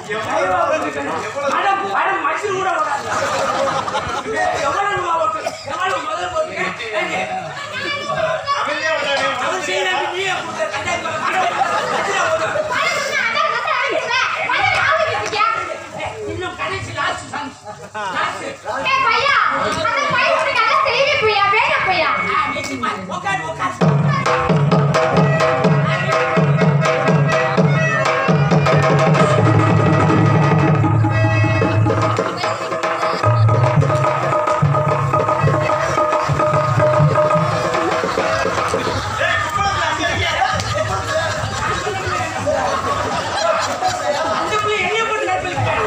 கைவா ஓட்டுக்கணும். மடம் மடம் மசில் கூட ஓடாது. எவ்வளவு ரூபா ஓட்டு? எவ்வளவு முதல் போட்டு? ஏங்க, அவன் செய்யறாங்க, நீயே கொடுத்த கட்டாயம் பண்ண. மடம் மசிலா ஓடும். ஏய், இன்னும் கடைசி last chance. Last. ஆ, நிச்சயமா. உட்காரு, உட்காரு. அந்த பிள்ளை என்னைய போட்டு கற்பழிக்கிறாங்க.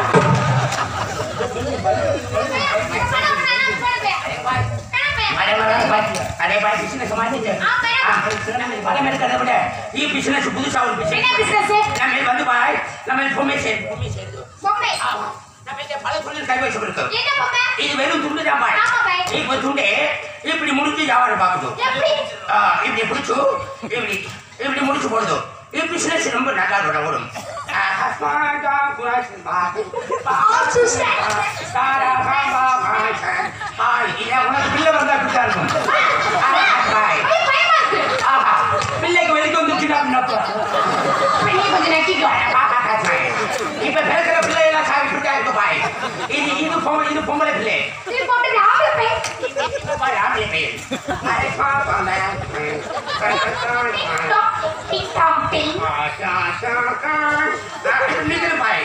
அடே, அடே, பாட்டி. அடே, பாட்டி, business மாத்திட்டு. ஆ, மேடம். ஆ, நம்ம இது பணம் எடுக்கிறத விட, ஈ business புதுசா ஒரு business. என்ன business? நம்ம இது வந்து பாய், நம்ம இது பொம்மை செய்யுது, பொம்மை செய்யுது. ஆமா. நம்ம இந்த பல தொழில் கைவசம் இருக்கு. இது வெறும் துண்டு தான் பாய். ஆமா, பாய். இப்ப துண்டு இப்படி முடிச்சு வியாபாரம் பார்க்கணும் ஆ, இப்படி முடிச்சு இப்படி இப்படி முடிச்சு போடுது இது பிசினஸ் ரொம்ப நல்லா இருக்கும் ஓடும் ஆ, ஹஸ்பண்டா குலாசன் பாத்து, பாத்து, தாரா, பாபா, பாய்ச்சன். ஹாய், இதே உனக்கு பிள்ளை வந்தா இப்படித்தான் இருக்கும். ஆ, பாய். ஆஹா, பிள்ளைக்கு வரைக்கும் வந்துச்சுன்னா அப்படின்னா இப்ப பிறக்கிற பிள்ளை எல்லாம் சாப்பிட்டு இருக்கு பாய் இது இது பொம்பளை இது பொம்பளை பிள்ளை பாய் ஆம்பளை பையன் அரை பாப்பாங்க நிக்கிற பாய்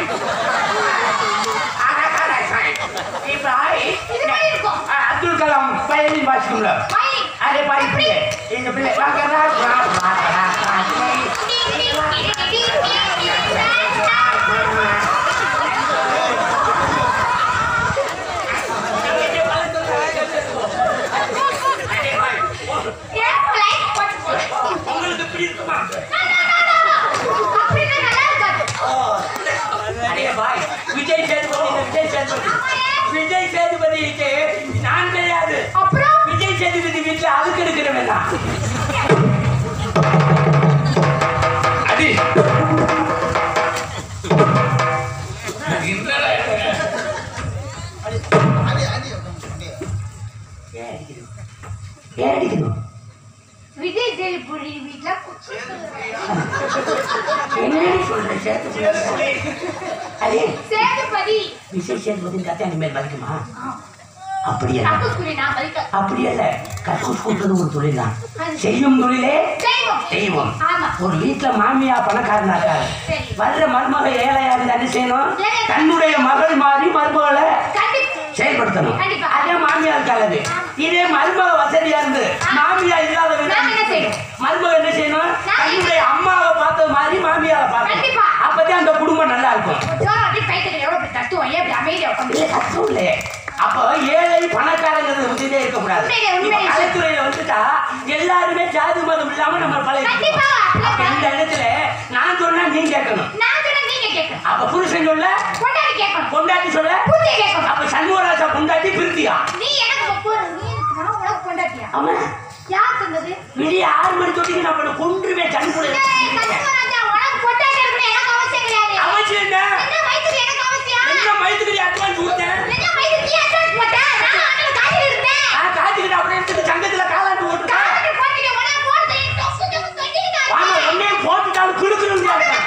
ஆகா காரா சாய் இப்ப ஆய் அப்துல் கலாம் வயலின் வாசிக்கும்ல அரே பாய் பிள்ளை இந்த பிள்ளை வாங்கடா வாங்கடா உங்களுக்கு இப்படி இருக்குமா அடே பாய் விஜய் சேதுபதி இந்த விஜய் சேதுபதி விஜய் சேதுபதிக்கு நான் கிடையாது அப்புறம் விஜய் சேதுபதி வீட்டுல அழுக்கு எடுக்கிறவன் தான் அடி என்னடா இது? ஏன் அடிக்கணும் ஏன் அடிக்கணும் விஜய் சேதுபதி வீட்டுல குச்சி என்னடி சொல்ற சேதுபதி அதே சேதுபதி விஜய் சேதுபதி கத்தை இனிமேல் வலிக்குமா அப்படியே கக்கூஸ்குடி நான் மதிக்க அப்படி அல்ல கக்கூஸ் கூட்டுறது ஒரு தொழில் தான் செய்யும் தொழிலே தெய்வம் தெய்வம் ஆமா ஒரு வீட்டுல மாமியா பணக்காரனாக்கா சரி. வர்ற மருமக ஏழையாக என்ன செய்யணும் ஏழை. தன்னுடைய மகள் மாதிரி மருமகளை கண்டிப்பா செயல்படுத்தணும் கண்டிப்பா. அதே மாமியார் காலது இதே மருமக வசதியா இருந்து மாமியா இல்லாத வீட்டுல நாம என்ன செய்யணும்? மருமக என்ன செய்யணும் நான் தன்னுடைய அம்மாவை பார்த்த மாதிரி மாமியாவை பார்க்கணும் கண்டிப்பா. அப்பதான் அந்த குடும்பம் நல்லா இருக்கும் ஜோரம் அப்படியே பைத்தியம் எவ்வளவு இப்படி தட்டுவோம் ஏன் இப்படி அமைதியா உட்காந்து இல்ல கஷ்டம் இல்லையே அப்போ ஏழை பணக்காரங்கிறது வந்துட்டே இருக்கக்கூடாது உண்மையிலே, உண்மையிலே. இப்ப கலைத்துறையில வந்துட்டா எல்லாருமே ஜாதி மதம் இல்லாம நம்ம பழைய கண்டிப்பா. அப்ப இந்த இடத்துல நான் சொன்னா நீ கேட்கணும் நான் சொன்னா நீங்க கேட்கணும் அப்ப புருஷன் சொல்ல கொண்டாடி கேட்கணும் பொண்டாட்டி சொல்ல புரிய கேட்கணும் அப்ப சண்முகராஜா பொண்டாட்டி பிரித்தியா நீ எனக்கு போற நீ எனக்கு நான் உனக்கு கொண்டாட்டியா அவன் யார் சொன்னது விடிய ஆறு மணி தொட்டிக்கு நான் அவனை கொன்றுமே சண்முக ஏய், கஸ்தூராஜா, உனக்கு கொண்டாட்டி இருக்கணும் எனக்கு அவசியம் கிடையாது அவசியம் என்ன என்ன வயித்துக்கு எனக்கு அவசியம் என்ன மயத்துக்கு அட்வான்ஸ் கொடுத்தேன் என்ன வயித்துக்கு நீ அட்வான்ஸ் போட்ட நான் அண்ணன் காய்ச்சல் இருந்தேன் நான் காத்துக்கிட்டு அப்படியே எடுத்துட்டு சங்கத்துல காலாண்டு ஓட்டுட்டேன் காய்ச்சல் போட்டுட்டு உடனே போடுறது டொக்கு டொக்கு சொல்லிட்டாங்க வாங்க ஒன்னே போட்டுட்டாலும் குடுக்கணும்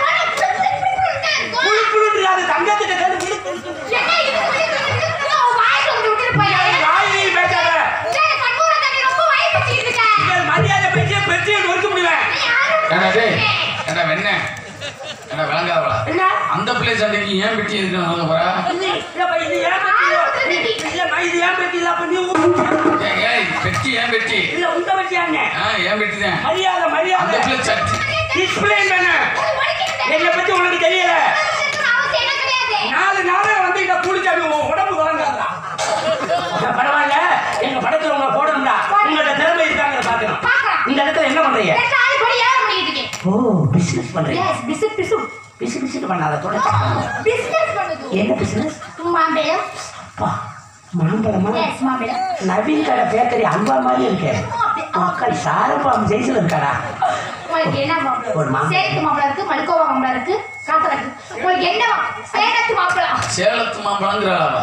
குழு குழு அது தங்கத்துக்கு கேளு, குளு, குளு, குளு. என்ன இது உன் வாய்க்கு வந்து விட்டுட்டு போயா வாயிலையும் பேசாத டேய் கண்மூராஜா நீ ரொம்ப வாய் பேசிட்டு இருக்க இங்க மரியாதை பேசிய பெற்றியை நொறுக்க முடிவேன் நீ யாரும் ஏண்டா டேய் ஏண்டா வெண்ண ஏண்டா விளங்காதவளா என்ன அந்த பிள்ளை சண்டைக்கு ஏன் பெட்டி எதுக்கு வாங்க போறா இது இல்லப்பா, இது ஏன் பெட்டி? இல்லம்மா, இது ஏன் பெட்டி இல்ல, அப்ப நீ ஊ- ஏய், ஏய் பெட்டி ஏன் பெட்டி இல்ல, உங்க பெட்டியாங்க. ஆ ஏன் பெட்டி தான் மரியாதை அந்த மரியாதை பிள்ளை சட்டி டிஸ்பிளேன் தானே என்னை பத்தி உனக்கு தெரியல அவசியம் என்ன கிடையாது நாலு நாளே வந்து இதை குளிச்சாமி உன் உடம்பு வழங்காதா பரவாயில்ல எங்க படத்துல உங்களை போடணும்டா உங்களோட திறமை இருக்காங்க பாக்கணும் பார்க்கலாம். இந்த இடத்துல என்ன பண்றீங்க ரெண்டு ஆளு படி ஏன் பண்ணிட்டு இருக்கேன் ஓ பிசினஸ் பண்றீங்க எஸ் பிசு பிசு பிசு பிசுன்னு பண்ணாத தொடர்ச்சி பிசினஸ் பண்ணுது என்ன பிசினஸ் மாம்பழம் அப்பா மாம்பழமா எஸ் மாம்பழம் நவீன் கடை பேக்கரி அல்வா மாதிரி இருக்கு மக்கள் சாரப்பாம் ஜெயிச்சில் இருக்காடா உங்களுக்கு என்ன மாப்பிள ஒரு மாம்பழம். சேலத்து மாப்பிள இருக்கு மல்கோவா மாப்பிள இருக்கு காத்தல இருக்கு உங்களுக்கு என்ன மா- சேலத்து மாப்பிள சேலத்து மாம்பழங்கிறாளா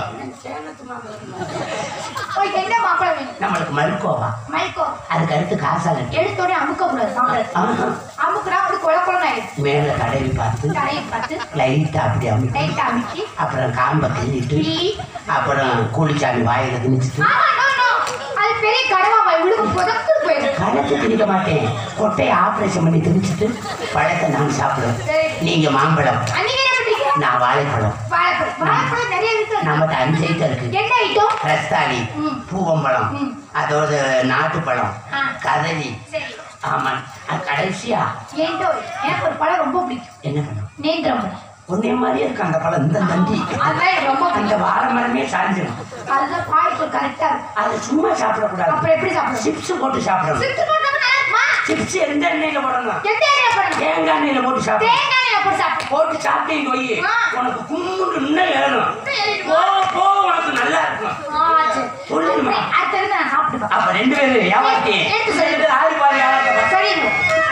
உங்களுக்கு என்ன மாப்பிள வேணும் நம்மளுக்கு மறுக்கோவா மல்கோ அதுக்கு அடுத்து காசால எடுத்தோடனே அமுக்க கூடாது மாப்பிள அமுக்குனா அப்படி கொல கொலன்னு ஆயிடும் மேல தடவி பார்த்து தலையை பார்த்து லைட்டா அப்படி அமைக்க லைட் அமுக்கி அப்புறம் காம்பை கிள்ளிட்டு கிள்ளி. அப்புறம் கூலிச்சாமி வாயில திணிச்சிட்டு ஆமா நோ நோ அது பெரிய கடவா வாய் விழுகு புதக்கு போயிடும் கணக்கு திணிக்க மாட்டேன் கொட்டையை ஆபரேஷன் பண்ணி திணிச்சிட்டு பழத்தை நான் சாப்பிடுவேன் சரி. நீங்க மாம்பழம் அன்னைக்கு என்ன பண்றீங்க நான் வாழைப்பழம் வாழைப்பழம் வாழைப்பழம் நிறைய இருக்கு நம்மகிட்ட அஞ்சு ஐட்டம் இருக்கு என்ன ஐட்டம் ரஸ்தாளி ம். பூவம்பழம் ம். அதோட நாட்டுப்பழம் ஆ. கதலி சரி ஆமா அது கடைசியா ஏன்டோ எனக்கு ஒரு பழம் ரொம்ப பிடிக்கும் என்ன பழம் நேந்திரம் பழம் உன்னைய மாதிரியே இருக்கு அந்த பழம் இந்த தண்டி அதுதான் எனக்கு ரொம்ப அந்த பிடிக்கும் வாழை மரமே சாஞ்சிடும் அதுதான் பாய்க்கு கரெக்டா இருக்கும் அது சும்மா சாப்பிடக்கூடாது அப்புறம் எப்படி சாப்பிடுறது சிப்ஸ் போட்டு சாப்பிடணும் சிப்ஸ் போட்டா நல்லா இருக்குமா சிப்ஸ் எந்த எண்ணெயில போடணும் எந்த எண்ணெயில போடணும் தேங்காய் எண்ணெயில போட்டு சாப்பிடணும் தேங்காய் எண்ணெயில போட்டு சாப்பிடு போட்டு சாப்பிட்டீங்க போய் ஆ. உனக்கு கும்முன்னு இன்னும் ஏறணும் இன்னும் ஏறிடுமா? போ போ உனக்கு நல்லா இருக்கும் ஆ சரி சொல்லுமா. அடுத்தது நான் சாப்பிட்டு அப்ப ரெண்டு பேரும் ஏமாத்தி எடுத்து சொல்லு. ரெண்டு பேரும் ஆடி பாடி ஏமாத்த சரிங்க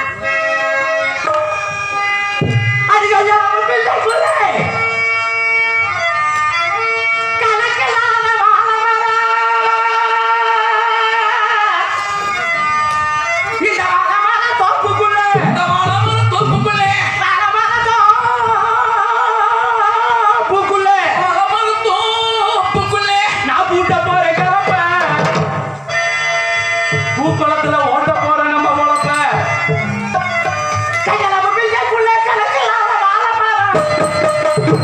அது கல்யாணம் பிள்ளை புள்ளை. கணக்கில்லாத வாழமரம். இந்த வாழமர தோப்புக்குள்ள இந்த வாழமர தோப்புக்குள்ளே வாழமர தோப்புக்குள்ள வாழமர தோப்புக்குள்ளே நான் பூட்ட போற கிளப்ப பூக்குளத்துல ஓட்ட போற நம்ம பொழப்ப கையளவு பிள்ளைக்குள்ள கணக்கில்லாத வாழமரம்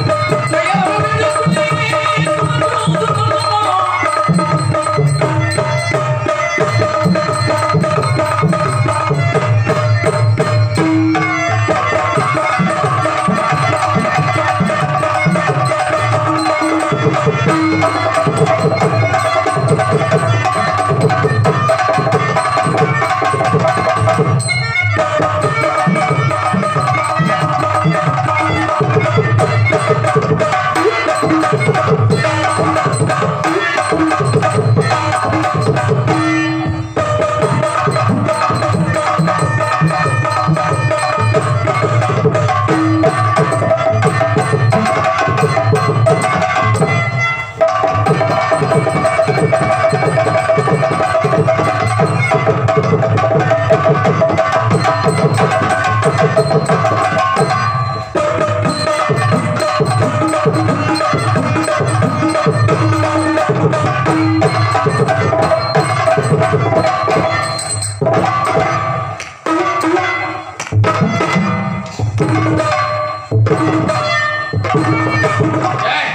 ஏய்,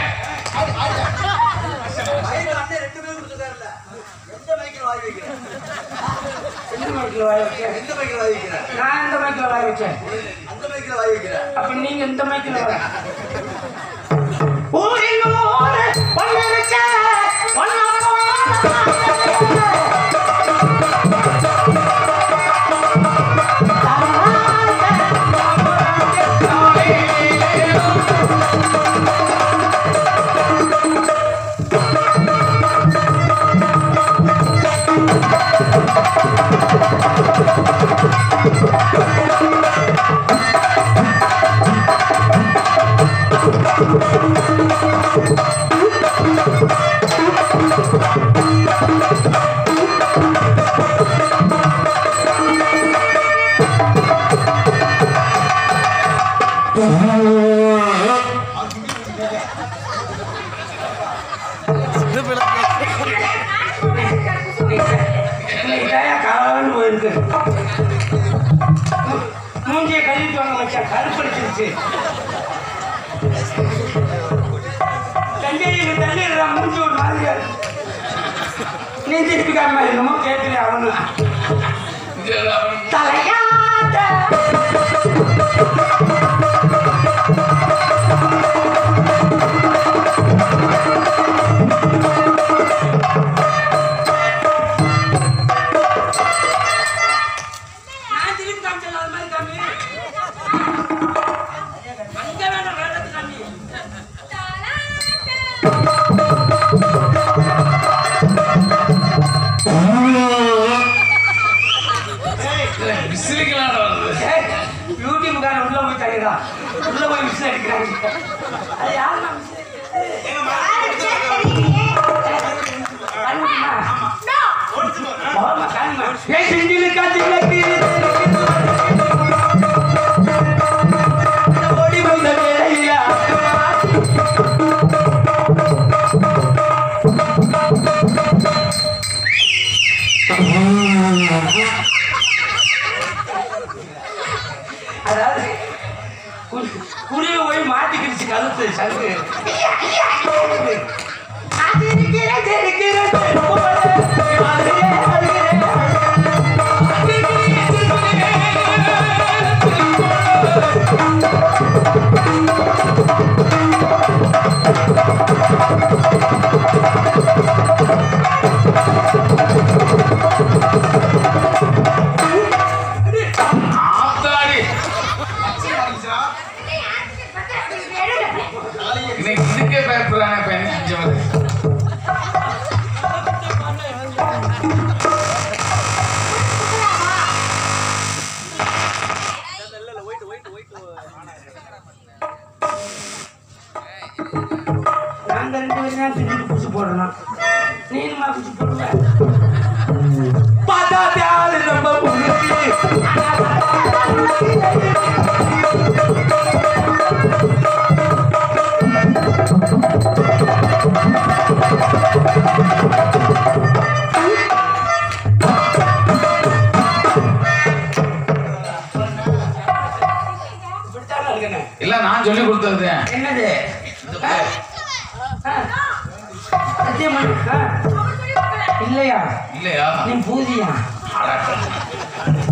எந்த மைக்கில் வாய வச்சேன் நான் எந்த மைக்கில் வாய வச்சேன் அப்ப நீங்க எந்த மைக்கில் வாய ஊரில் ஊரு ஒன்னிருக்க, காலான்னு போயிருக்கு மூஞ்சியை கழுவிட்டு வாங்க மச்சான் கருப்படிச்சிருச்சு தண்ணி தண்ணி மூஞ்சி ஒரு மாதிரியா இருக்கு நீ திருப்பிக்காம என்னமோ கேட்குறேன் அவனு தலையாட்ட நான் திருப்பி காமிச்சல அது மாதிரி காமி அங்க வேணாம் வேண்டது காமி விசிலிக்கலாம் வருது ஏய், சங்கு சங்கு ஐயா, ஐயா, ஐயா. அது இருக்கிறது, இருக்கிறது. அழுகிறேன், அழுகிறேன், ஆத்தாடி இன்னைக்கு இதுக்கே பயப்படுறானே இப்ப என்ன செஞ்சவரு நாங்க ரெண்டு பேரும் தான் பின்னுக்கு குச்சி போடணும் நீனுமா குச்சி போடுவ பார்த்தா தேவை நம்ம முன்னுக்கு இப்படித்தானே இருக்கணும் இல்ல நான் சொல்லி கொடுத்தது என்னது ஆ? ஆ. சத்தியம் பண்ணு. ஆ. இல்லையா இல்லையா நீ பூதியா அட.